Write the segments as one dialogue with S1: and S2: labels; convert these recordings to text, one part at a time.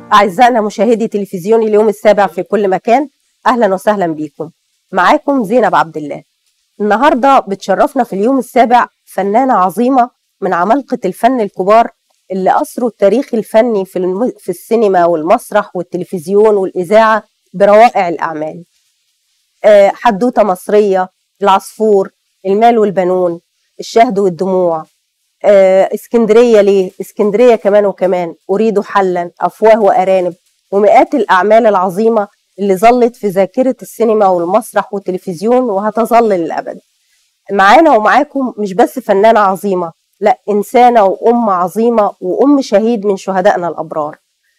S1: أعزائنا مشاهدي تلفزيون اليوم السابع في كل مكان أهلا وسهلا بيكم معاكم زينب عبد الله النهاردة بتشرفنا في اليوم السابع فنانة عظيمة من عمالقة الفن الكبار اللي أسروا التاريخ الفني في, الم... في السينما والمسرح والتلفزيون والإذاعة بروائع الأعمال آه، حدوتة مصرية العصفور المال والبنون الشهد والدموع آه، اسكندرية ليه اسكندرية كمان وكمان أريد حلا أفواه وأرانب ومئات الأعمال العظيمة اللي ظلت في ذاكرة السينما والمسرح والتلفزيون وهتظل للأبد معانا ومعاكم مش بس فنانة عظيمة لا إنسانة وأم عظيمة وأم شهيد من شهدائنا الأبرار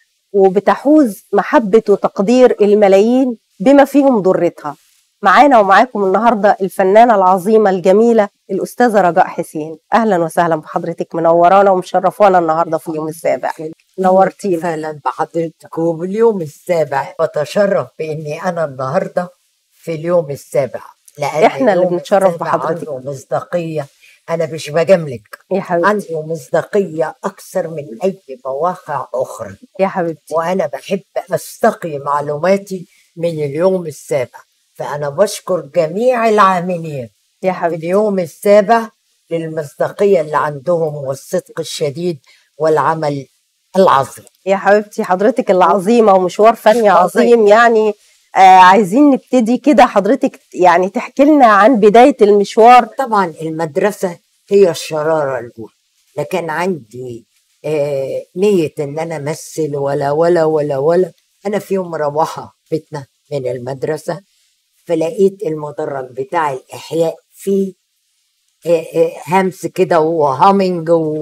S1: وبتحوز محبة وتقدير الملايين بما فيهم ضرتها معانا ومعاكم النهاردة الفنانة العظيمة الجميلة الأستاذة رجاء حسين أهلا وسهلا بحضرتك منورانا ومشرفانا النهاردة في اليوم السابع نورتينا
S2: اهلا بحضرتكم اليوم السابع بتشرف باني انا النهارده في اليوم السابع لان
S1: إحنا اللي
S2: اليوم
S1: بنتشرف
S2: السابع
S1: بحضرتك.
S2: عنده مصداقيه انا مش بجاملك
S1: يا حبيبتي
S2: عنده مصداقيه اكثر من اي مواقع اخرى
S1: يا حبيبتي
S2: وانا بحب استقي معلوماتي من اليوم السابع فانا بشكر جميع العاملين
S1: يا
S2: في
S1: حبيبتي
S2: اليوم السابع للمصداقيه اللي عندهم والصدق الشديد والعمل العظيم
S1: يا حبيبتي حضرتك العظيمة ومشوار فني
S2: الله
S1: عظيم يعني آه عايزين نبتدي كده حضرتك يعني تحكي لنا عن بداية المشوار
S2: طبعا المدرسة هي الشرارة الأولى لكن عندي آه نية إن أنا أمثل ولا ولا ولا ولا أنا في يوم مروحة بيتنا من المدرسة فلقيت المدرج بتاع الإحياء فيه آه آه همس كده وهامينج و...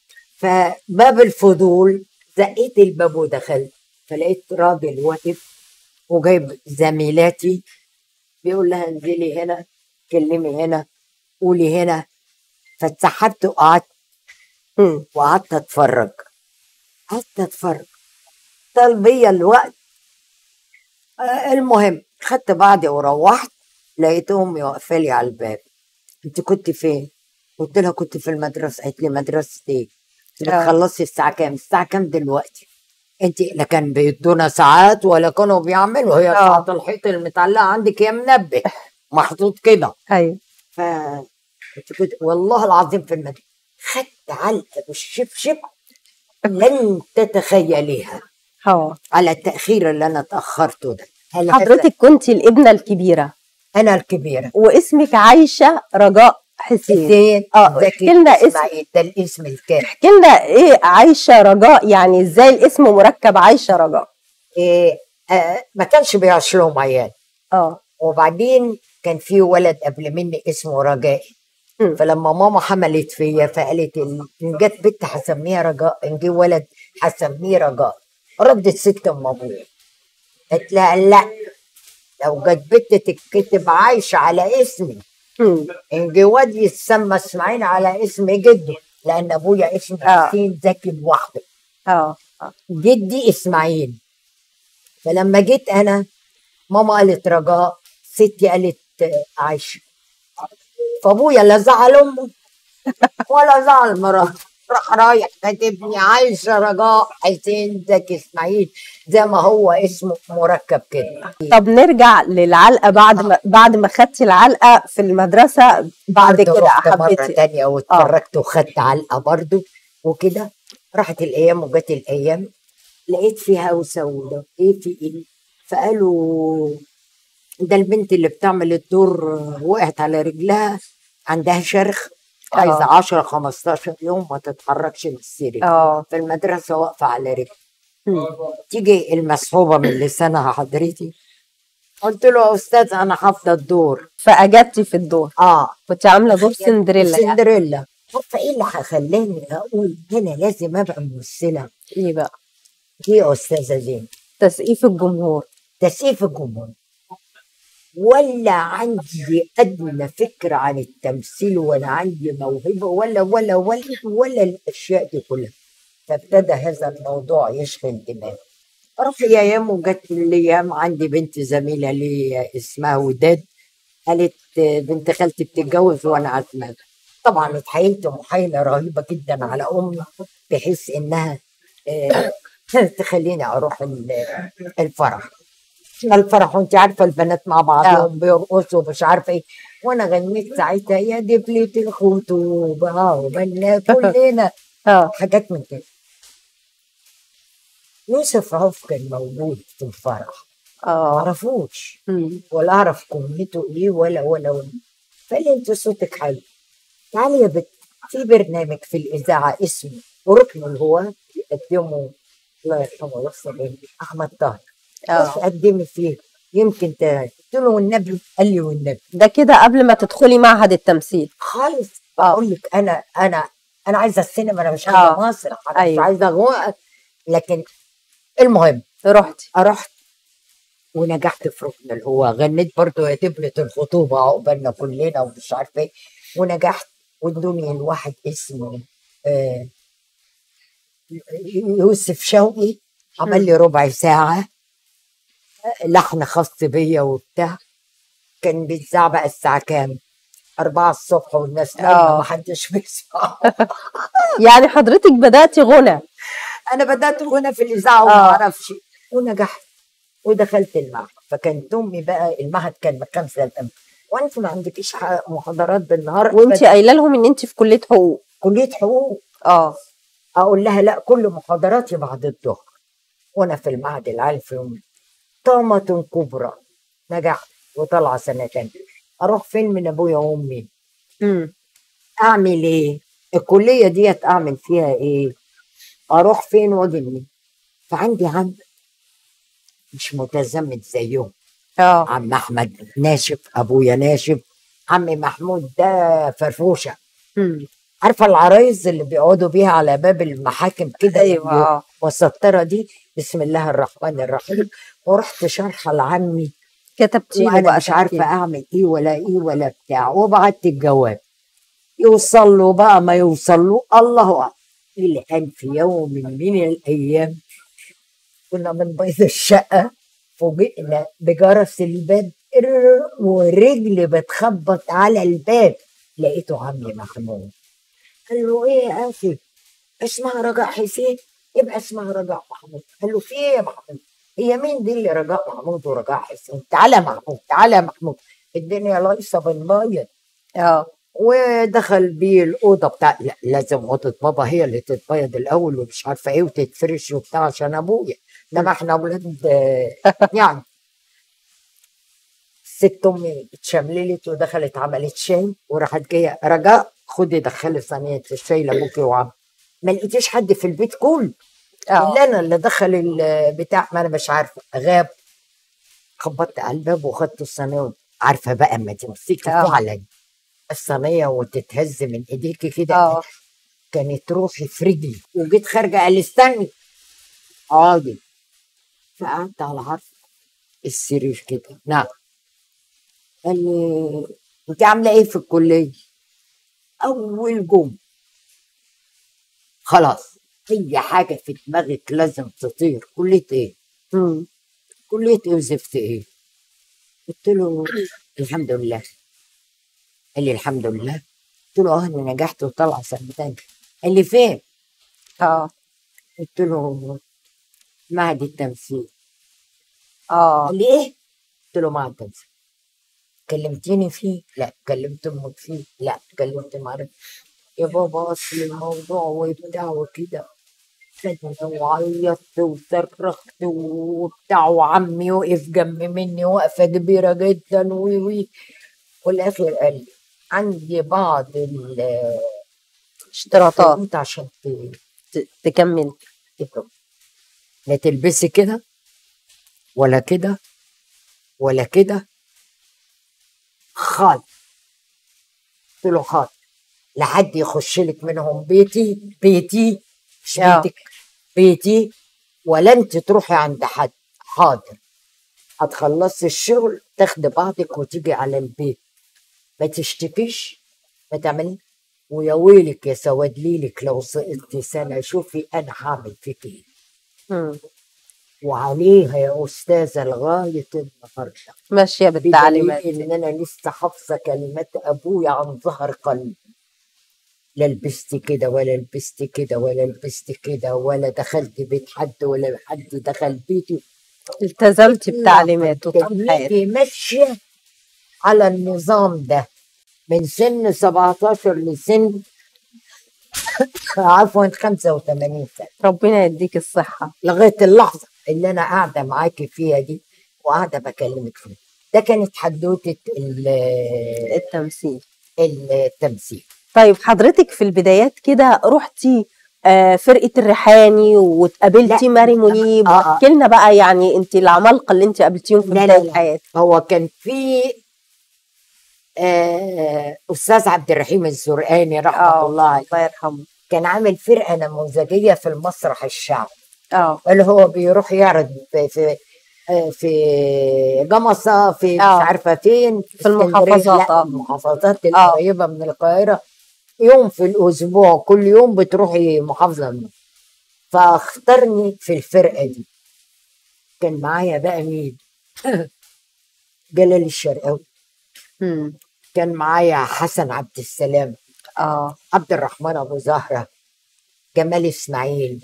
S2: فباب الفضول زقيت الباب ودخلت فلقيت راجل واقف وجايب زميلاتي بيقول لها انزلي هنا كلمي هنا قولي هنا فاتسحبت وقعدت
S1: مم.
S2: وقعدت اتفرج قعدت اتفرج طال بيا الوقت آه، المهم خدت بعضي وروحت لقيتهم واقفه لي على الباب انت كنت فين؟ قلت لها كنت في المدرسه قالت لي مدرسه ايه؟ قلت لها
S1: آه.
S2: خلصتي الساعه كام؟ الساعه كام دلوقتي؟ انت لا كان بيدونا ساعات ولا كانوا بيعملوا هي
S1: آه.
S2: ساعه الحيط المتعلقه عندك يا منبه محطوط كده
S1: أيوة
S2: ف كنت كنت والله العظيم في المدرسة خدت علقة بالشبشب لن تتخيليها
S1: اه
S2: على التأخير اللي أنا تأخرته ده هل هذا-
S1: حضرتك كنت الابنة الكبيرة
S2: أنا الكبيرة
S1: واسمك عايشة رجاء حسين
S2: حسين
S1: اه
S2: زكي
S1: احكي لنا اسم
S2: إسماعيل ده الاسم الكامل
S1: احكي لنا ايه عايشة رجاء يعني ازاي الاسم مركب عايشة رجاء
S2: إيه آه ما كانش بيعش لهم عيال
S1: اه
S2: وبعدين كان في ولد قبل مني اسمه رجائي
S1: مم.
S2: فلما ماما حملت فيا فقالت ال- ان جت بنت هسميها رجاء ان جه ولد هسميه رجاء ردت ست ام ابويا قالت لها لا لو جت بنت تتكتب عايشه على اسمي
S1: مم.
S2: ان جه واد يتسمى اسماعيل على اسم جده لان ابويا اسمه
S1: آه.
S2: حسين زكي لوحده
S1: اه آه.
S2: جدي اسماعيل فلما جيت انا ماما قالت رجاء ستي قالت آه، عايشه فابويا لا زعل امه ولا زعل مراته راح رايح كاتبني عايشه رجاء حسين زكي اسماعيل زي ما هو اسمه مركب كده
S1: طب نرجع للعلقة بعد ما بعد ما خدتي العلقة في المدرسة بعد
S2: برضه
S1: كده
S2: رحت مرة
S1: حبيتي
S2: تانية واتفرجت وخدت علقة برضه وكده راحت الأيام وجت الأيام لقيت فيها هوسة وده إيه في إيه فقالوا ده البنت اللي بتعمل الدور وقعت على رجلها عندها شرخ عايزة 10 15 يوم ما تتحركش من السرير
S1: اه
S2: في المدرسة واقفة على رجل
S1: مم.
S2: تيجي المسحوبة من لسانها حضرتي قلت له يا أستاذ أنا حافظة الدور
S1: فأجبتي في الدور
S2: آه
S1: كنت عاملة دور سندريلا يعني.
S2: سندريلا فايه اللي خلاني اقول انا لازم ابقى ممثله
S1: ايه بقى
S2: دي يا استاذه زين
S1: تسقيف الجمهور
S2: تسقيف الجمهور ولا عندي ادنى فكره عن التمثيل ولا عندي موهبه ولا ولا ولا ولا الاشياء دي كلها فابتدى هذا الموضوع يشغل دماغي رحت ايام وجت الايام عندي بنت زميله لي اسمها وداد قالت بنت خالتي بتتجوز وانا عازماها طبعا اتحايلت محايله رهيبه جدا على امي بحيث انها آه، تخليني اروح ال- الفرح الفرح وانت عارفه البنات مع بعضهم بيرقصوا مش عارفه ايه وانا غنيت ساعتها يا دبلة الخطوبه وبنا كلنا
S1: اه
S2: حاجات من كده يوسف عوف كان موجود في الفرح ما
S1: اه
S2: اعرفوش
S1: مم.
S2: ولا اعرف كلمته ايه ولا ولا ولا فقال لي انت صوتك حلو تعالي يا بت في برنامج في الاذاعه اسمه ركن الهواة يقدمه الله يرحمه ويغفر احمد طاهر
S1: اه
S2: قدمي فيه يمكن ت- قلت له والنبي قال لي والنبي
S1: ده كده قبل ما تدخلي معهد التمثيل
S2: خالص
S1: اه
S2: بقول لك انا انا انا عايزه السينما انا مش
S1: اه
S2: عايزه مسرح انا مش
S1: ايوه
S2: عايزه غوء لكن المهم
S1: رحتي
S2: رحت ونجحت في ركن اللي هو غنيت برضو يا دبلة الخطوبة عقبالنا كلنا ومش عارفة ايه ونجحت وادوني الواحد اسمه آه يوسف شوقي عمل
S1: مم.
S2: لي ربع ساعة لحن خاص بيا وبتاع كان بيتذاع بقى الساعة كام؟ أربعة الصبح والناس نايمة
S1: اه
S2: محدش بيسمع
S1: يعني حضرتك بدأتي غنى
S2: أنا بدأت غنى في الإذاعة وما
S1: اه
S2: أعرفش ونجحت ودخلت المعهد فكانت امي بقى المعهد كان من خمسه لأم وانت ما عندكيش ح- محاضرات بالنهار
S1: وانت
S2: ابدا
S1: قايله لهم ان انت في كليه حقوق
S2: كليه حقوق
S1: اه
S2: اقول لها لا كل محاضراتي بعد الظهر وانا في المعهد العالي في يوم طامة كبرى نجحت وطالعه سنه تانية اروح فين من ابويا وامي
S1: امم
S2: اعمل ايه الكليه ديت اعمل فيها ايه اروح فين واجي منين فعندي عم مش متزمت زيهم
S1: اه
S2: عم احمد ناشف ابويا ناشف عمي محمود ده فرفوشه
S1: امم
S2: عارفه العرايس اللي بيقعدوا بيها على باب المحاكم كده
S1: ايوه
S2: اللي
S1: اه
S2: والسطره دي بسم الله الرحمن الرحيم ورحت شارحه لعمي
S1: كتبتي له
S2: وانا
S1: بقى
S2: مش
S1: تحكي
S2: عارفه
S1: له
S2: اعمل ايه ولا ايه ولا بتاع وبعت الجواب يوصل له بقى ما يوصل له الله اعلم الى ان في يوم من الايام كنا من بيض الشقه فوجئنا بجرس الباب إر- ورجل بتخبط على الباب لقيته عمي محمود قال له ايه يا اخي اسمها رجاء حسين يبقى اسمها رجاء محمود قال له في ايه يا محمود هي مين دي اللي رجاء محمود ورجاء حسين تعالى يا محمود تعالى يا محمود الدنيا لايصه بالميه
S1: اه
S2: ودخل بيه الاوضه بتاع لا لازم اوضه بابا هي اللي تتبيض الاول ومش عارفه ايه وتتفرش وبتاع عشان ابويا انما احنا اولاد آه، يعني ست امي اتشمللت ودخلت عملت شاي وراحت جايه رجاء خدي دخلي صينيه الشاي لابوكي وعم ما لقيتيش حد في البيت كله
S1: اه
S2: الا انا اللي دخل البتاع ما انا مش عارفه غاب خبطت على الباب وخدت الصينيه عارفه بقى اما تمسكي
S1: اه
S2: فعلا الصينيه وتتهز من ايديكي كده
S1: اه
S2: كانت روحي في رجلي وجيت خارجه قال لي استني اقعدي فقعدت على عرض السرير كده نعم قال لي انت عامله ايه في الكليه اول جمله خلاص اي حاجه في دماغك لازم تطير كليه ايه
S1: امم
S2: كليه ايه وزفت ايه قلت له الحمد لله قال لي الحمد لله قلت له اه انا نجحت وطلع سنه تانية قال لي فين
S1: اه
S2: قلت له معهد التمثيل
S1: اه
S2: قال لي ايه قلت له معهد التمثيل كلمتيني فيه لا كلمت امك فيه لا كلمت معرفة يا بابا اصل الموضوع وبتاع وكده خدني وعيطت وصرخت وبتاع وعمي وقف جنب مني وقفه كبيره جدا وي وي والاخر قال لي عندي بعض ال-
S1: اشتراطات
S2: الشروط عشان ت-
S1: ت- تكمل
S2: تبقى لا تلبسي كده ولا كده ولا كده خالص قلت له خالص لحد يخش لك منهم بيتي بيتي مش
S1: اه
S2: بيتك بيتي ولا انت تروحي عند حد حاضر هتخلصي الشغل تاخدي بعضك وتيجي على البيت ما تشتكيش ما تعملي ويا ويلك يا سواد ليلك لو سقطتي سنه شوفي انا هعمل فيك ايه
S1: مم.
S2: وعليها يا استاذه لغايه النهارده
S1: ماشيه
S2: بدليل
S1: بالتعليمات
S2: ان انا لسه حافظه كلمات ابويا عن ظهر قلبي لا لبست كده ولا لبست كده ولا لبست كده ولا دخلت بيت حد ولا حد دخل بيتي
S1: التزمتي بتعليماته طول حياتك
S2: كانت ماشية على النظام ده من سن 17 لسن عفوا 85 سنة
S1: ربنا يديك الصحة
S2: لغاية اللحظة اللي أنا قاعدة معاكي فيها دي وقاعدة بكلمك فيها ده كانت حدوتة ال-
S1: التمثيل
S2: التمثيل
S1: طيب حضرتك في البدايات كده رحتي آه، فرقة الريحاني واتقابلتي
S2: لا.
S1: ماري منيب
S2: آه، آه.
S1: واحكي لنا بقى يعني انت العمالقة اللي انت قابلتيهم في
S2: لا، لا،
S1: بداية
S2: لا.
S1: حياتك
S2: هو كان في آه، أستاذ عبد الرحيم الزرقاني رحمة
S1: آه،
S2: الله عليه
S1: الله يرحمه
S2: كان عامل فرقة نموذجية في المسرح الشعبي
S1: اه
S2: اللي هو بيروح يعرض في في آه، في جمصة في مش
S1: آه.
S2: عارفة فين
S1: في
S2: اسكندرية،
S1: المحافظات،
S2: لا
S1: آه.
S2: المحافظات القريبة من القاهرة يوم في الأسبوع كل يوم بتروحي محافظة منه فاختارني في الفرقة دي كان معايا بقى مين جلال الشرقاوي
S1: مم.
S2: كان معايا حسن عبد السلام
S1: اه
S2: عبد الرحمن ابو زهره جمال اسماعيل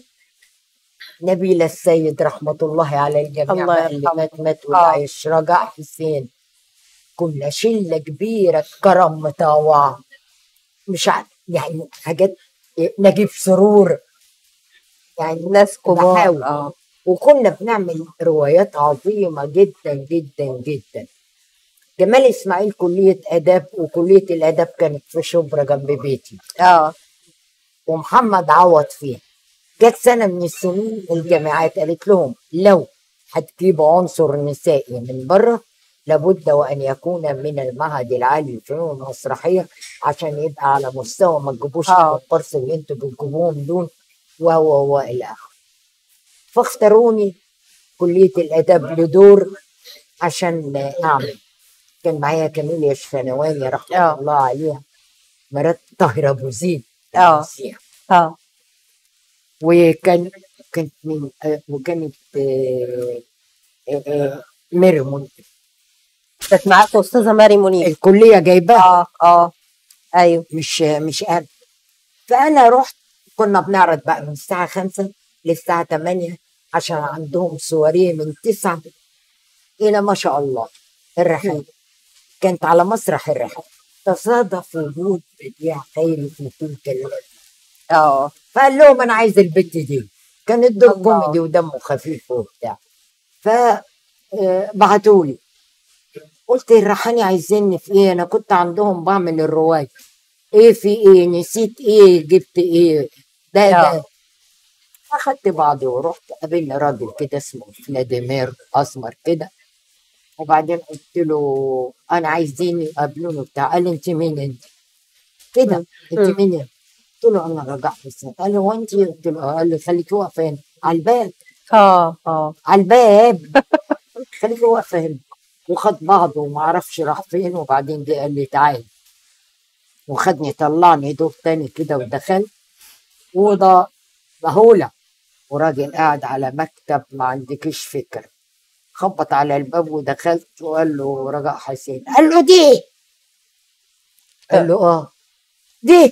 S2: نبيل السيد رحمه الله على الجميع
S1: الله
S2: بقى اللي
S1: يرحمه.
S2: مات مات
S1: آه.
S2: والعيش رجع حسين كنا شله كبيره كرم مطاوع مش ع... يعني حاجات نجيب سرور يعني
S1: ناس كبار
S2: بحاول.
S1: اه
S2: وكنا بنعمل روايات عظيمة جدا جدا جدا جمال إسماعيل كلية آداب وكلية الآداب كانت في شبرا جنب بيتي
S1: اه
S2: ومحمد عوض فيها جت سنة من السنين الجامعات قالت لهم لو هتجيبوا عنصر نسائي من بره لابد وأن يكون من المعهد العالي للفنون المسرحية عشان يبقى على مستوى ما تجيبوش
S1: آه.
S2: القرص اللي انتوا بتجيبوهم دول وهو والى آخره فاختاروني كلية الآداب لدور عشان أعمل كان معايا كاميليا الشنواني رحمة
S1: آه.
S2: الله عليها مرات طاهرة أبو زيد
S1: آه.
S2: المذيعة.
S1: اه
S2: وكان كانت من آه، وكانت آه، آه، آه، ميري منير
S1: كانت معاك استاذة ماري منيب
S2: الكلية جايباها
S1: اه اه ايوه
S2: مش مش أنا فأنا رحت كنا بنعرض بقى من الساعة خمسة للساعة تمانية عشان عندهم سواريه من تسعة إلى ما شاء الله الرحلة كانت على مسرح الرحلة تصادف وجود بديع خيري في تلك الليلة
S1: اه
S2: فقال لهم انا عايز البت دي كانت دور
S1: الله.
S2: كوميدي ودمه خفيف وبتاع ف بعتوا لي قلت الريحاني عايزيني في ايه انا كنت عندهم بعمل الروايه ايه في ايه نسيت ايه جبت ايه ده
S1: آه.
S2: ده اخدت بعضي ورحت قابلني راجل كده اسمه فلاديمير اسمر كده وبعدين قلت له انا عايزين يقابلوني بتاع قال لي انت مين انت كده انت
S1: مم.
S2: مين انت قلت له انا رجع حسين قال لي هو انت قلت له آه. قال لي خليكي واقفه هنا على الباب
S1: اه اه
S2: على الباب خليكي واقفه هنا وخد بعضه وما اعرفش راح فين وبعدين جه قال لي تعالي وخدني طلعني دور تاني كده ودخلت اوضه مهوله وراجل قاعد على مكتب ما عندكش فكره خبط على الباب ودخلت وقال له رجاء حسين قال له دي قال له اه دي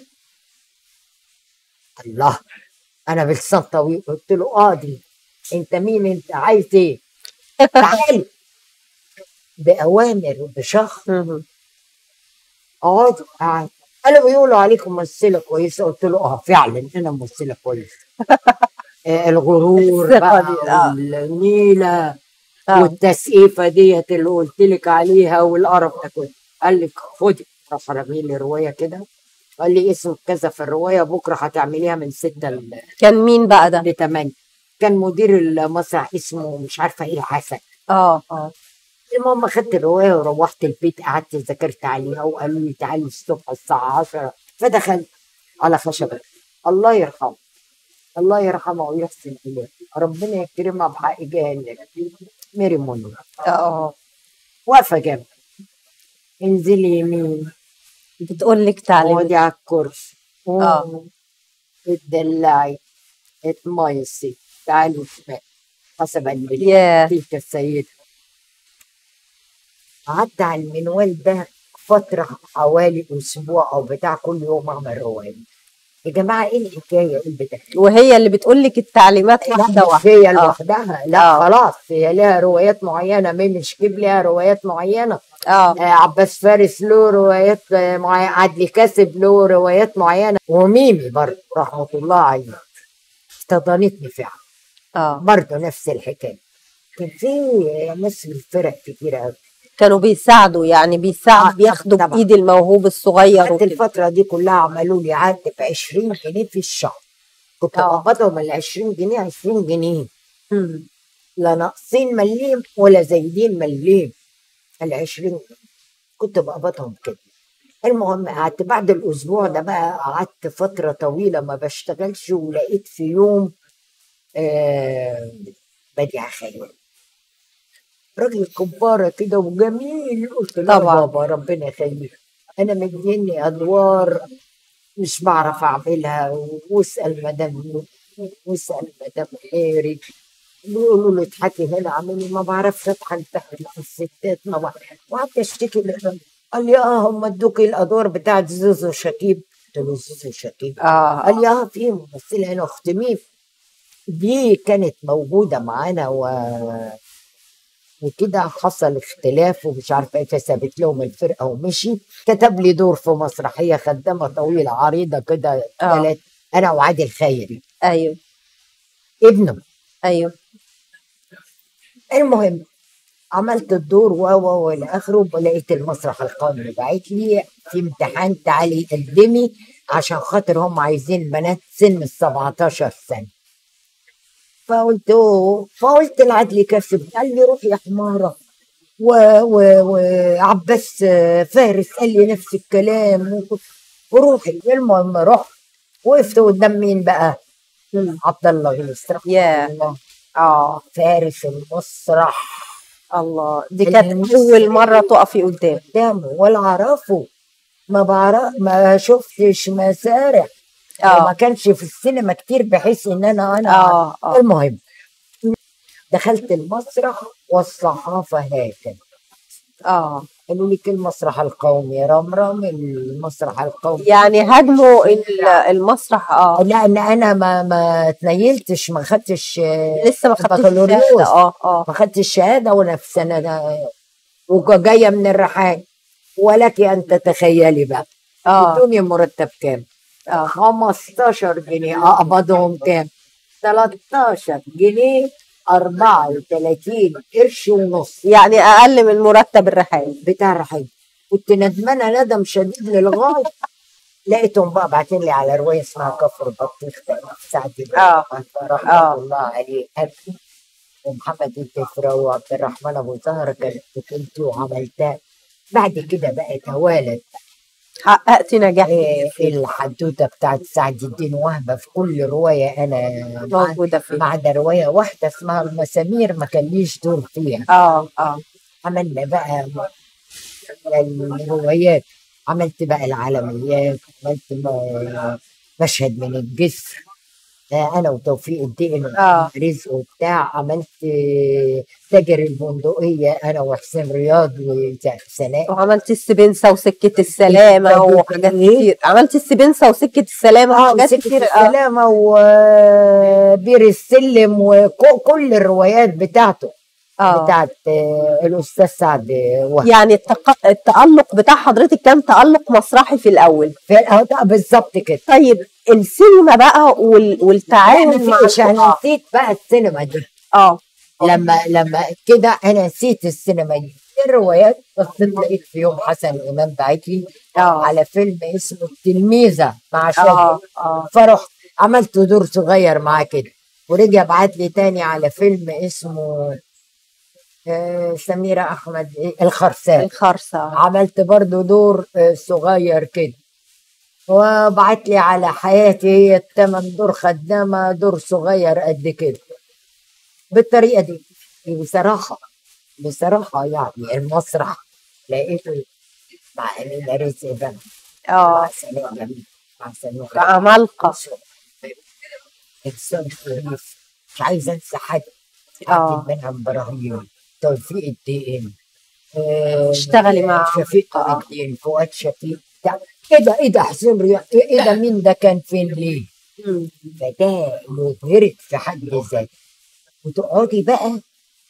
S2: الله انا بلسان طويل قلت له اه دي انت مين انت عايز ايه تعال باوامر وبشخص
S1: مهم.
S2: اقعد قعد قالوا بيقولوا عليك ممثله كويسه قلت له اه فعلا انا ممثله كويسه آه، الغرور
S1: الثقة
S2: بقى
S1: دي، آه.
S2: والنيله
S1: اه
S2: والتسقيفه ديت اللي قلت لك عليها والقرف ده كله قال لك خدي راح رمي لي روايه كده قال لي اسمك كذا في الروايه بكره هتعمليها من ستة ل
S1: كان مين بقى ده؟
S2: 8 كان مدير المسرح اسمه مش عارفه ايه حسن
S1: اه اه
S2: المهم خدت الروايه وروحت البيت قعدت ذاكرت عليها وقالوا لي تعالي الصبح الساعه 10 فدخلت على خشبه الله يرحمه الله يرحمه ويحسن اليه ربنا يكرمها بحق جهنم ميري منى
S1: اه
S2: واقفه جنبي انزلي يمين
S1: بتقول لك تعليم
S2: اقعدي على الكرسي
S1: آه.
S2: اتدلعي اتميصي تعالي شمال حسب اللي
S1: ياه
S2: تلك السيدة قعدت على المنوال ده فترة حوالي أسبوع أو بتاع كل يوم أعمل رواية يا جماعه ايه الحكايه ايه البتاع
S1: وهي اللي بتقول لك التعليمات واحده
S2: لا مش
S1: واحده
S2: هي
S1: آه.
S2: لوحدها لا
S1: آه.
S2: خلاص هي لها روايات معينه ميمي شكيب لها روايات معينه
S1: اه
S2: آه عباس فارس له روايات آه، معينه عدلي كاسب له روايات معينه وميمي برضه رحمه الله عليه احتضنتني فعلا
S1: اه
S2: برضه نفس الحكايه كان في ناس في الفرق كتير قوي
S1: كانوا بيساعدوا يعني بيساعدوا
S2: آه،
S1: بياخدوا
S2: طبعاً.
S1: بايد الموهوب الصغير
S2: حتى
S1: وكده
S2: الفتره دي كلها عملوا لي عقد ب 20 جنيه في الشهر كنت
S1: آه.
S2: بقبضهم ال 20 جنيه 20 جنيه
S1: مم.
S2: لا ناقصين مليم ولا زايدين مليم ال 20 جنيه كنت بقبضهم كده المهم قعدت بعد الاسبوع ده بقى قعدت فتره طويله ما بشتغلش ولقيت في يوم آه بديع خيال راجل كبارة كده وجميل قلت له
S1: طبعاً.
S2: بابا ربنا يخليك انا مديني ادوار مش بعرف اعملها واسال مدام واسال مدام خيري بيقولوا له اضحكي هنا اعملي ما بعرفش اضحك تحت الستات ما بعرف وقعدت اشتكي للراجل. قال لي اه هم ادوكي الادوار بتاعت زوزو شكيب قلت له زوزو شكيب
S1: اه
S2: قال لي اه في ممثله هنا اخت ميف دي كانت موجوده معانا و وكده حصل اختلاف ومش عارفه ايه فسابت لهم الفرقه ومشي كتب لي دور في مسرحيه خدامه طويله عريضه كده
S1: آه.
S2: ثلاث انا وعادل خيري
S1: ايوه
S2: ابنه
S1: ايوه
S2: المهم عملت الدور و و والى اخره ولقيت المسرح القومي بعت لي في امتحان تعالي قدمي عشان خاطر هم عايزين بنات سن ال 17 سنه فقلت أوه. فقلت لعدلي كاسب قال لي روحي يا حماره و- و- وعباس فارس قال لي نفس الكلام و- وروحي المهم رحت وقفت قدام مين بقى؟
S1: مم.
S2: عبد الله يوسف رحمه
S1: ياه.
S2: الله
S1: اه
S2: فارس المسرح
S1: الله دي كانت
S2: الممثل.
S1: اول مره تقفي قدام
S2: قدامه ولا اعرفه ما بعرف ما شفتش مسارح
S1: آه.
S2: ما كانش في السينما كتير بحيث ان انا انا
S1: اه اه
S2: المهم دخلت المسرح والصحافه هكذا
S1: اه
S2: قالوا لي المسرح القومي رمرم المسرح القومي
S1: يعني هاجموا ال- المسرح اه
S2: لان انا ما ما تنيلتش ما خدتش
S1: لسه ما خدتش
S2: بكالوريوس.
S1: الشهادة. اه اه
S2: ما خدتش الشهاده وانا في سنه وجايه من الرحال ولك ان تتخيلي بقى
S1: اه
S2: ادوني مرتب كام؟
S1: اه
S2: 15 جنيه اقبضهم كام؟ 13 جنيه 34 قرش ونص
S1: يعني اقل من مرتب الرحال
S2: بتاع الرحيل كنت ندمانه ندم شديد للغايه لقيتهم بقى باعتين لي على روايه اسمها كفر البطيخ سعد
S1: آه.
S2: رحمه
S1: آه.
S2: الله عليه أبي ومحمد الدفرة وعبد الرحمن ابو زهره كانت بطولتي وعملتها بعد كده بقى توالت
S1: حققت نجاح
S2: إيه الحدوته بتاعت سعد الدين وهبه في كل روايه انا مع-
S1: موجوده فيه
S2: ما عدا روايه واحده اسمها المسامير ما كان ليش دور فيها
S1: اه اه
S2: عملنا بقى الروايات عملت بقى العالميات عملت م- مشهد من الجسر آه، انا وتوفيق الدين
S1: آه.
S2: رزق وبتاع عملت آه، تاجر البندقيه انا وحسين رياض وسناء
S1: وعملت السبنسه وسكه السلامه
S2: إيه؟
S1: وحاجات كتير عملت السبنسه وسكه السلامه
S2: اه
S1: وحاجات
S2: وسكة
S1: كتير اه
S2: السلامة وبير السلم وكل الروايات بتاعته
S1: اه
S2: بتاعت آه، الأستاذ سعد وهبي
S1: يعني التق... التألق بتاع حضرتك كان تألق مسرحي في الأول
S2: في الأوضاع بالظبط كده
S1: طيب السينما بقى وال...
S2: يعني
S1: والتعامل مع
S2: في انا نسيت بقى السينما دي
S1: اه
S2: لما لما كده انا نسيت السينما دي الروايات بس لقيت في يوم حسن امام بعت لي
S1: اه
S2: على فيلم اسمه التلميذه مع شادي
S1: اه اه
S2: فرحت عملت دور صغير معاه كده ورجع بعت لي تاني على فيلم اسمه آه، سميرة أحمد إيه؟ الخرسان
S1: الخرصة
S2: عملت برضو دور آه، صغير كده وبعت لي على حياتي هي التمن دور خدامة دور صغير قد كده بالطريقة دي بصراحة بصراحة يعني المسرح لقيته مع أمينة رزق بقى مع
S1: اه
S2: سناء جميل مع سناء
S1: عمالقة
S2: إنسان شريف مش عايز أنسى حد
S1: آه.
S2: عبد المنعم إبراهيم توفيق الدين آه،
S1: اشتغلي مع
S2: شفيق
S1: آه.
S2: الدين فؤاد شفيق وبتاع ايه ده ايه ده حسين رياض ايه إيه ده مين ده كان فين ليه
S1: مم.
S2: فده مبهرك في حد ذاته وتقعدي بقى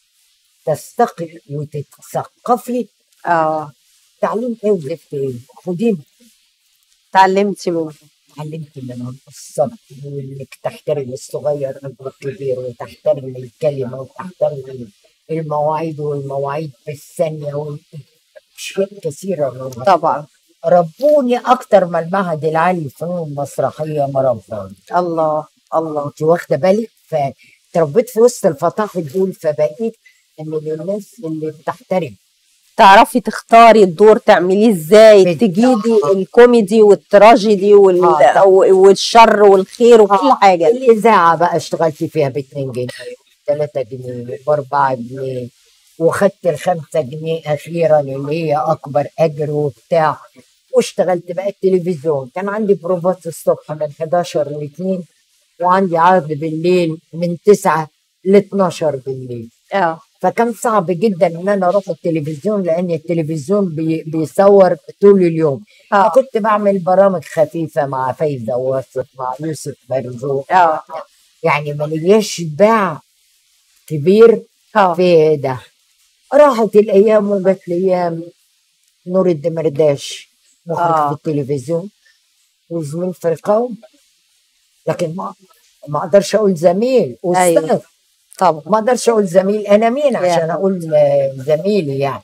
S2: تستقي وتتثقفي
S1: اه
S2: تعليم ايه وزفت ايه خديني
S1: اتعلمتي منه
S2: اتعلمت منهم الصبر وانك تحترم الصغير قبل الكبير وتحترم الكلمه وتحترم المواعيد والمواعيد بالثانيه وال- اشياء كثيره من
S1: طبعا
S2: ربوني اكتر ما المعهد العالي للفنون المسرحيه ما رباني
S1: الله الله
S2: انت واخده بالك فتربيت في وسط الفطاحل دول فبقيت من الناس اللي بتحترم
S1: تعرفي تختاري الدور تعمليه ازاي
S2: بت-
S1: تجيبي الكوميدي والتراجيدي وال...
S2: آه.
S1: والشر والخير وكل
S2: آه.
S1: حاجه
S2: الاذاعه بقى اشتغلت فيها ب 2 جنيه 3 جنيه ب 4 جنيه وخدت الخمسة جنيه اخيرا اللي هي اكبر اجر وبتاع واشتغلت بقى التلفزيون كان عندي بروفات الصبح من 11 ل 2 وعندي عرض بالليل من 9 ل 12 بالليل
S1: اه
S2: فكان صعب جدا ان انا اروح التلفزيون لان التلفزيون بي بيصور طول اليوم
S1: اه
S2: فكنت بعمل برامج خفيفه مع فايزه واثق مع يوسف مرزوق
S1: اه
S2: يعني ما ليش باع كبير
S1: اه
S2: في ده راحت الايام وجت الايام نور الدمرداش مخرج
S1: آه.
S2: في التلفزيون وزميل في القوم لكن ما ما اقدرش اقول زميل استاذ
S1: أيوة. طبعا
S2: ما اقدرش اقول زميل انا مين عشان اقول آه، زميلي يعني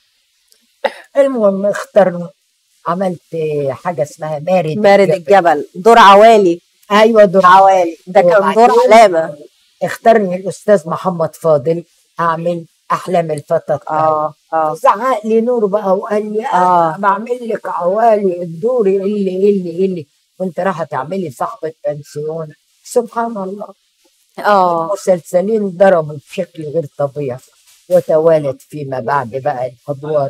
S2: المهم اخترنا عملت آه، حاجه اسمها مارد
S1: مارد الجبل دور عوالي
S2: ايوه دور
S1: عوالي ده كان دور
S2: وبعدين
S1: علامه
S2: اختارني الاستاذ محمد فاضل اعمل احلام الفتى الطاهر
S1: اه اه
S2: زعق لي نور بقى وقال لي
S1: آه.
S2: آه. بعمل لك عوالي الدور اللي اللي اللي وانت رايحه تعملي صاحبه بنسيون سبحان الله
S1: اه
S2: المسلسلين ضربوا بشكل غير طبيعي وتوالت فيما بعد بقى الادوار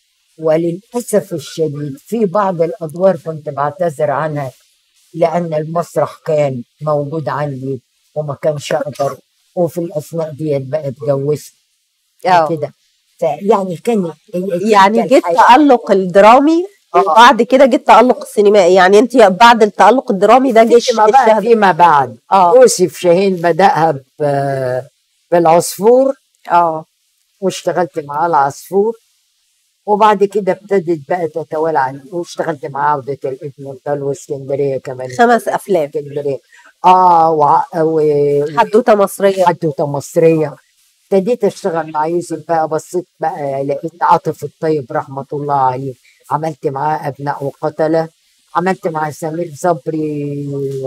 S2: وللاسف الشديد في بعض الادوار كنت بعتذر عنها لان المسرح كان موجود عندي وما كانش اقدر وفي الاثناء ديت بقى اتجوزت
S1: اه
S2: كده فيعني كان هي-
S1: يعني
S2: كان
S1: جه
S2: الحياة.
S1: التألق الدرامي وبعد كده جه التألق السينمائي يعني انت بعد التألق الدرامي ده جه
S2: فيما بقى
S1: الشهد
S2: فيما بعد
S1: اه
S2: يوسف شاهين بدأها ب- بالعصفور
S1: اه
S2: واشتغلت معاه العصفور وبعد كده ابتدت بقى تتوالى عن واشتغلت معاه عودة الابن الضال واسكندرية كمان
S1: خمس افلام
S2: اسكندرية اه وع- و
S1: حدوته مصريه
S2: حدوتة مصرية ابتديت اشتغل مع يوسف بقى بصيت بقى لقيت عاطف الطيب رحمة الله عليه عملت معاه ابناء وقتلة عملت مع سمير صبري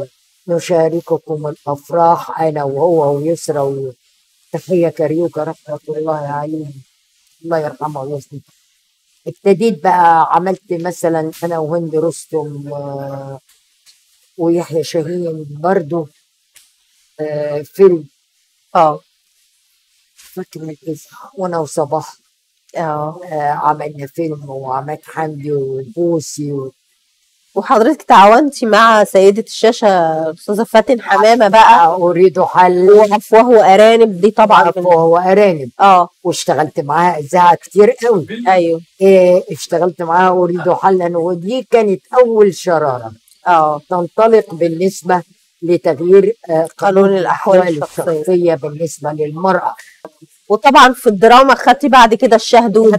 S2: نشارككم الافراح انا وهو ويسرى وتحية كاريوكا رحمة الله عليه الله يرحمه ويسلم ابتديت بقى عملت مثلا انا وهند رستم آه، ويحيى شاهين برضو آه، فيلم
S1: اه
S2: فاكر الاسم وانا وصباح
S1: اه
S2: آه، عملنا فيلم وعماد حمدي وبوسي و...
S1: وحضرتك تعاونتي مع سيدة الشاشة الأستاذة فاتن حمامة بقى
S2: اريد حل
S1: وأفواه وأرانب دي طبعا من-
S2: وهو ارانب
S1: اه
S2: واشتغلت معاها اذاعه كتير قوي
S1: أيوه
S2: إيه اشتغلت معاها اريد حلا ودي كانت اول شراره
S1: اه
S2: تنطلق بالنسبه لتغيير آه،
S1: قانون الأحوال الشخصية.
S2: الشخصيه بالنسبه للمراه
S1: وطبعا في الدراما خدتي بعد كده الشهدود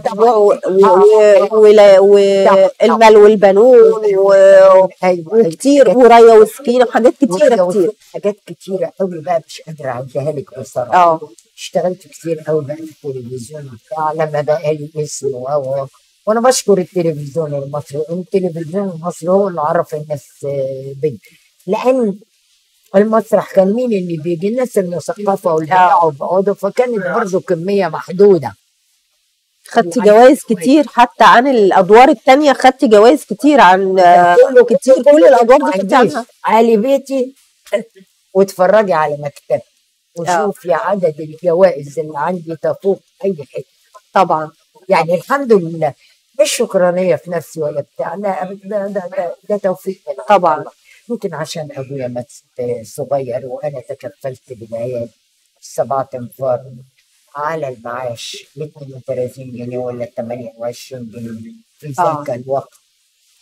S1: والمال والبنون و-
S2: ايوه أيوة.
S1: وكتير وريا وسكينة وحاجات كتيرة
S2: بصي،
S1: كتير
S2: حاجات كتيرة قوي بقى مش قادرة أعدها لك بصراحة
S1: اه
S2: اشتغلت كتير قوي بقى في التلفزيون بتاع لما بقى لي اسم و و- وانا بشكر التلفزيون المصري التلفزيون المصري هو اللي عرف الناس آه، بي لان المسرح كان مين اللي بيجي الناس المثقفه والبياع والبعوضه فكانت برضه كميه محدوده
S1: خدتي جوائز كتير حتى عن الأدوار التانية خدتي جوائز كتير عن آه،
S2: كله
S1: كتير كل الأدوار دي خدتي
S2: عنديش.
S1: عنها
S2: علي بيتي واتفرجي على مكتبي وشوفي عدد الجوائز اللي عندي تفوق اي حته
S1: طبعا
S2: يعني الحمد لله مش شكرانيه في نفسي ولا بتاع لا ده ده ده, ده توفيق من عند
S1: طبعا.
S2: الله. يمكن عشان ابويا مات صغير وانا تكفلت بالعيال سبعة انفار على المعاش ب 32 جنيه ولا 28 جنيه في
S1: آه.
S2: ذاك الوقت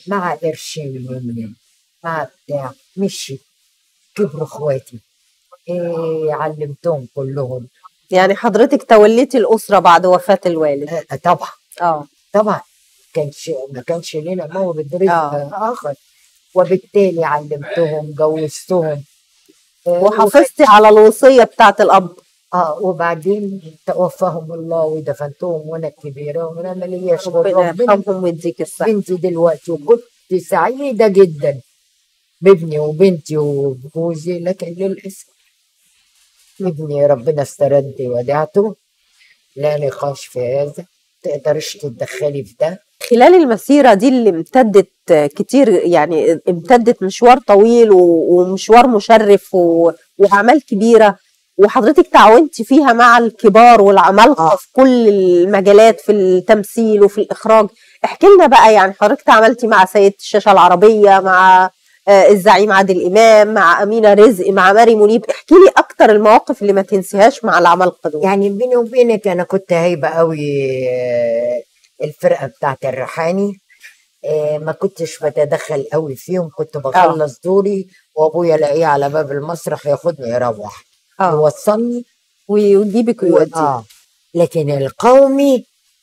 S2: مع قرشين مني مع بتاع مشي كبروا اخواتي إيه علمتهم كلهم
S1: يعني حضرتك توليتي الاسره بعد وفاه الوالد
S2: آه طبعا
S1: اه
S2: طبعا كانش ما كانش لنا مورد رزق
S1: آه.
S2: اخر وبالتالي علمتهم جوزتهم آه،
S1: وحافظتي على الوصيه بتاعت الاب
S2: اه وبعدين توفاهم الله ودفنتهم وانا كبيره وانا مالي اشكر
S1: ربنا
S2: ربنا
S1: يرحمهم ويديك الصحه
S2: بنتي دلوقتي وكنت سعيده جدا بابني وبنتي وجوزي لكن للاسف ابني ربنا استرد وديعته لا نقاش في هذا تقدرش تتدخلي في ده
S1: خلال المسيرة دي اللي امتدت كتير يعني امتدت مشوار طويل و- ومشوار مشرف و- وأعمال كبيرة وحضرتك تعاونتي فيها مع الكبار والعمالقة
S2: آه.
S1: في كل المجالات في التمثيل وفي الإخراج احكي لنا بقى يعني حضرتك تعاملتي مع سيدة الشاشة العربية مع آه، الزعيم عادل إمام مع أمينة رزق مع ماري منيب احكي لي أكتر المواقف اللي ما تنسيهاش مع العمالقة دول
S2: يعني بيني وبينك انا كنت هايبه قوي آه، الفرقه بتاعت الريحاني آه، ما كنتش بتدخل قوي فيهم كنت بخلص دوري وابويا الاقيه على باب المسرح ياخدني يروح
S1: اه
S2: يوصلني
S1: ويجيبك
S2: و...
S1: ويوديك
S2: اه لكن القومي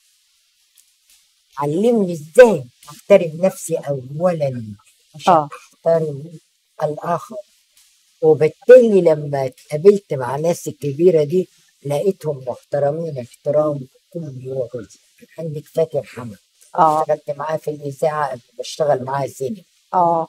S2: علمني ازاي احترم نفسي اولا عشان
S1: اه
S2: احترم الاخر وبالتالي لما اتقابلت مع ناس الكبيره دي لقيتهم محترمين احترام كل يوم عندك فاتن حمد
S1: اه
S2: اشتغلت معاه في الاذاعه قبل ما اشتغل معاه سينما
S1: اه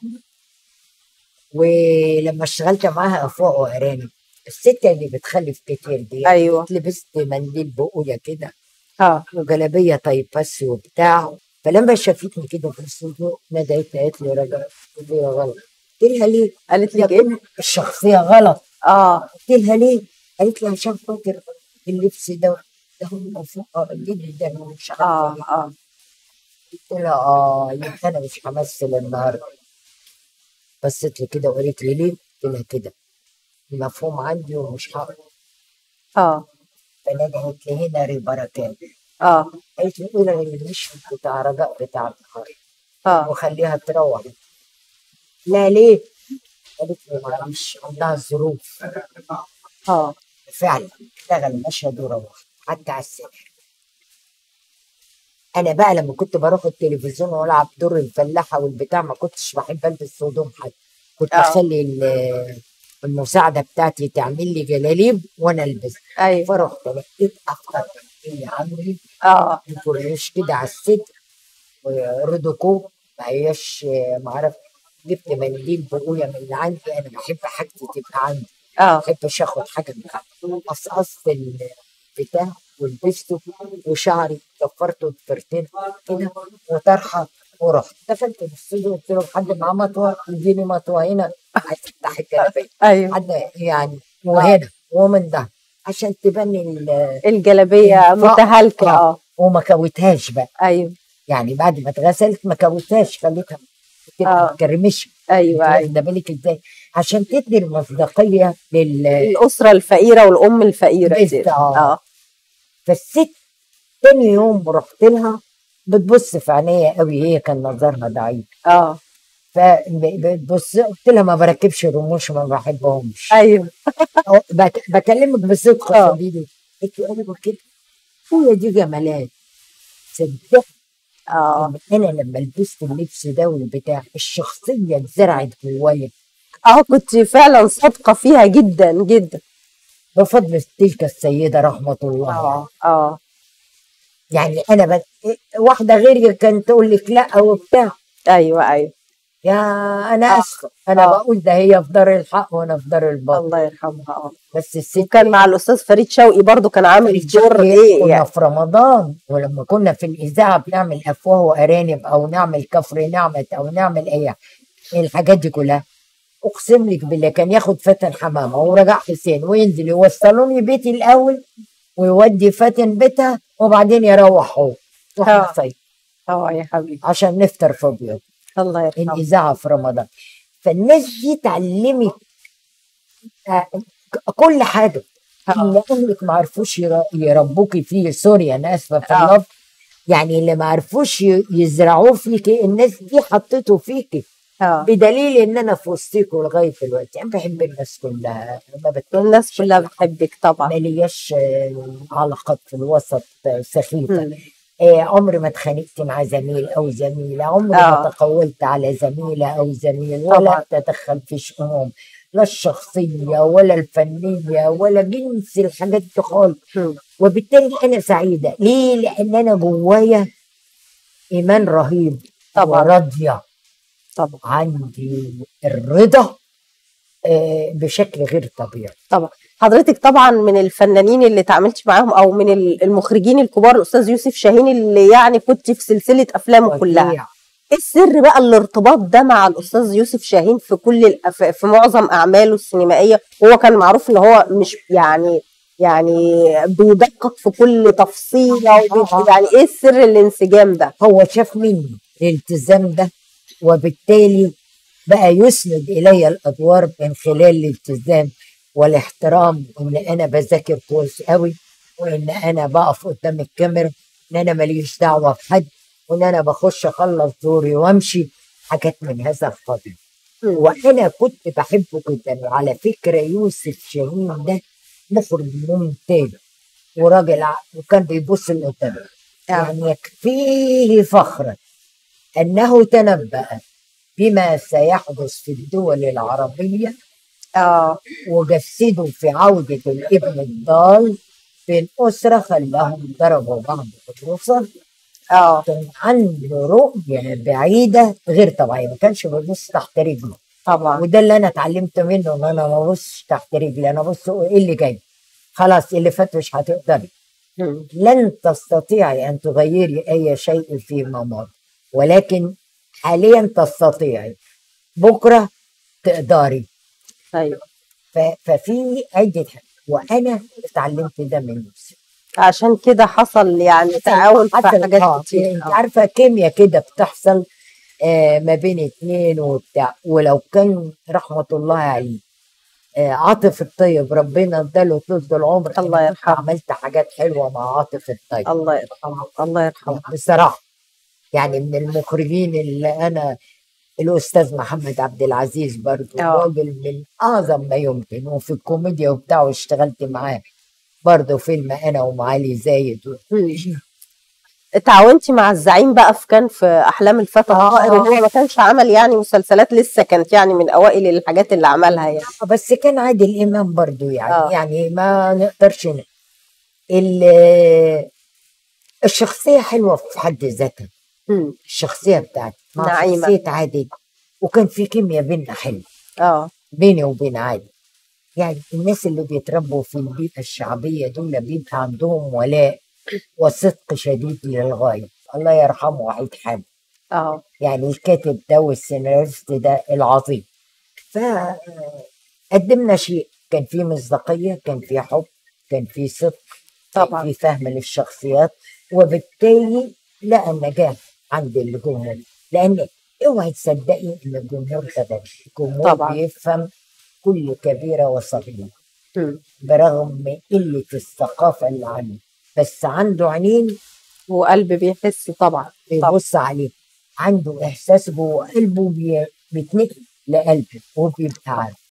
S2: ولما اشتغلت معاها افواق وارانب الست اللي بتخلف كتير دي
S1: ايوه
S2: لبست منديل بقوية كده
S1: اه
S2: وجلابية طيب بس وبتاع فلما شافتني كده في الاستوديو ندهت قالت لي رجع قلت لها غلط قلت لها ليه؟
S1: قالت لك ايه؟
S2: لكن الشخصية غلط
S1: اه
S2: قلت لها ليه؟ قالت لي عشان خاطر اللبس ده ده هم فقراء جدا ومش عارفة
S1: اه
S2: إيه.
S1: اه
S2: قلت لها اه يبقى انا مش همثل النهارده بصت لي كده وقالت لي ليه؟ قلت لها كده المفهوم عندي ومش هقدر
S1: اه
S2: فندهت لي هنا ري بركات
S1: اه
S2: قالت لي قول المشهد بتاع رجاء بتاع النهار
S1: اه
S2: وخليها تروح لا ليه؟ قالت لي ما اعرفش عندها ظروف
S1: اه
S2: فعلا اشتغل المشهد وروح حتى على السرير انا بقى لما كنت بروح التلفزيون والعب دور الفلاحه والبتاع ما كنتش بحب البس هدوم حد كنت
S1: آه.
S2: اخلي ال- المساعده بتاعتي تعمل لي جلاليب وانا البس
S1: ايوه
S2: فرحت لقيت افكار اللي عمري
S1: اه
S2: كورنيش كده على الصدر وردوكو ما هياش ما اعرف جبت منديل بقوية من اللي عندي انا بحب حاجتي تبقى عندي
S1: اه
S2: ما بحبش اخد حاجه من حد قصقصت البتاع ولبسته وشعري ضفرته ضفرتين كده وطرحه ورحت دخلت في الاستوديو قلت له حد معاه مطوه اديني مطوه هنا عايز افتح الجلابيه
S1: ايوه
S2: حد يعني وهنا ومن ده عشان تبني ال-
S1: الجلابيه
S2: الفقر.
S1: متهالكه
S2: آه.
S1: اه
S2: وما كوتهاش بقى
S1: ايوه
S2: يعني بعد ما اتغسلت ما كوتهاش خليتها
S1: آه.
S2: تبقى مكرمشه
S1: ايوه ايوه
S2: واخده بالك ازاي عشان تدي المصداقيه لل
S1: الاسره الفقيره والام الفقيره دي
S2: بس- آه.
S1: اه
S2: فالست تاني يوم رحت لها بتبص في عينيا قوي هي كان نظرها ضعيف
S1: اه
S2: فبتبص قلت لها ما بركبش رموش ما بحبهمش
S1: ايوه
S2: أو بك- بكلمك بصدق
S1: آه.
S2: شديد قلت له انا كده هي دي جمالات صدق
S1: اه
S2: انا لما لبست اللبس ده والبتاع الشخصيه اتزرعت جوايا
S1: اه كنت فعلا صادقه فيها جدا جدا
S2: بفضل تلك السيده رحمه الله
S1: اه اه
S2: يعني انا بس واحده غيري كانت تقول لك لا وبتاع
S1: ايوه ايوه
S2: يا انا
S1: آه.
S2: اسفه انا
S1: آه.
S2: بقول ده هي في دار الحق وانا في دار الباطل
S1: الله يرحمها اه
S2: بس الست
S1: وكان مع الاستاذ فريد شوقي برضو كان عامل دور ايه
S2: كنا
S1: يعني
S2: في رمضان ولما كنا في الاذاعه بنعمل افواه وارانب او نعمل كفر نعمه او نعمل ايه الحاجات دي كلها اقسم لك بالله كان ياخد فاتن حمامه ورجع حسين وينزل يوصلوني بيتي الاول ويودي فاتن بيتها وبعدين يروح هو واحنا
S1: آه.
S2: صيف
S1: اه يا حبيبي
S2: عشان نفطر في بيوت
S1: الله يرحمه
S2: الاذاعه في رمضان فالناس دي تعلمك آه، ك- كل حاجه
S1: آه.
S2: اللي اهلك ما عرفوش ير- يربوكي فيه سوري انا اسفه في
S1: آه.
S2: اللفظ يعني اللي ما عرفوش ي- يزرعوه فيكي الناس دي حطته فيكي
S1: اه
S2: بدليل ان انا في وسطيكوا لغايه دلوقتي انا بحب الناس كلها ما بت-
S1: الناس كلها بتحبك طبعا
S2: مالياش آه، علاقات في الوسط آه، سخيفه
S1: مم.
S2: آه، عمري ما اتخانقت مع زميل او زميله عمري
S1: آه.
S2: ما تقولت على زميله او زميل ولا
S1: طبعاً.
S2: تدخل في شؤونهم لا الشخصيه ولا الفنيه ولا جنس الحاجات دي خالص
S1: مم.
S2: وبالتالي انا سعيده ليه لان انا جوايا ايمان رهيب
S1: طبعاً.
S2: وراضيه
S1: طبعا
S2: عندي الرضا آه، بشكل غير طبيعي
S1: طبعا حضرتك طبعا من الفنانين اللي اتعاملتي معاهم او من المخرجين الكبار الاستاذ يوسف شاهين اللي يعني كنت في سلسله افلامه كلها
S2: وديع.
S1: ايه السر بقى الارتباط ده مع الاستاذ يوسف شاهين في كل الأف... في معظم اعماله السينمائيه وهو كان معروف ان هو مش يعني يعني بيدقق في كل تفصيله وبي-
S2: آه.
S1: يعني ايه سر الانسجام ده
S2: هو شاف مني الالتزام ده وبالتالي بقى يسند الي الادوار من خلال الالتزام والاحترام وان انا بذاكر كويس قوي وان انا بقف قدام الكاميرا ان انا ماليش دعوه بحد وان انا بخش اخلص دوري وامشي حاجات من هذا القبيل وانا كنت بحبه جدا وعلى فكره يوسف شاهين ده مخرج ممتاز وراجل ع- وكان بيبص لقدام يعني يكفيه فخرا انه تنبأ بما سيحدث في الدول العربيه
S1: اه
S2: وجسده في عوده الابن الضال بين اسره خلاهم ضربوا بعض بالرصاص
S1: اه
S2: كان عنده رؤيه بعيده غير طبيعيه ما كانش بيبص تحت رجله
S1: طبعا
S2: وده اللي انا اتعلمت منه ان انا ما ابصش تحت رجلي انا ابص ايه اللي جاي خلاص اللي فات مش هتقدري
S1: مم.
S2: لن تستطيعي ان تغيري اي شيء فيما مضى ولكن حاليا تستطيعي بكره تقدري
S1: ايوه
S2: ف- ففي عده حاجات وانا اتعلمت ده من نفسي
S1: عشان كده حصل يعني تعاون في
S2: حتى
S1: حاجات
S2: آه،
S1: كتير
S2: انت
S1: آه.
S2: عارفه كيمياء كده بتحصل آه ما بين اتنين وبتاع ولو كان رحمه الله عليه آه عاطف الطيب ربنا اداله طول العمر
S1: الله
S2: أنا كنت
S1: يرحمه.
S2: عملت حاجات حلوه مع عاطف الطيب
S1: الله يرحمه الله يرحمه
S2: بصراحه يعني من المخرجين اللي انا الاستاذ محمد عبد العزيز برضه
S1: آه.
S2: راجل من اعظم ما يمكن وفي الكوميديا وبتاعه اشتغلت معاه برضه فيلم انا ومعالي زايد و...
S1: مم. اتعاونتي مع الزعيم بقى في كان في احلام الفتى
S2: آه.
S1: الطائر وهو ما كانش عمل يعني مسلسلات لسه كانت يعني من اوائل الحاجات اللي عملها يعني
S2: بس كان عادل امام برضه يعني
S1: آه.
S2: يعني ما نقدرش ن... ال- الشخصيه حلوه في حد ذاتها
S1: مم.
S2: الشخصيه بتاعتي مع
S1: نعيمة.
S2: شخصيه عادل وكان في كيمياء بينا حلوه
S1: اه
S2: بيني وبين عادل يعني الناس اللي بيتربوا في البيئة الشعبية دول بيبقى عندهم ولاء وصدق شديد للغاية الله يرحمه وحيد حامد
S1: اه
S2: يعني الكاتب ده والسيناريست ده العظيم فقدمنا شيء كان فيه مصداقية كان فيه حب كان فيه صدق
S1: طبعا.
S2: كان فيه فهم للشخصيات وبالتالي لقى النجاح عند الجمهور لأن اوعي تصدقي ان الجمهور ده غبي الجمهور
S1: طبعا.
S2: بيفهم كل كبيرة وصغيرة
S1: مم.
S2: برغم قلة الثقافة اللي عنده بس عنده عينين
S1: وقلب بيحس طبعا طبعا
S2: بيبص عليه عنده إحساس جوه قلبه بي- بيتنقل لقلبه وبيبقى عارف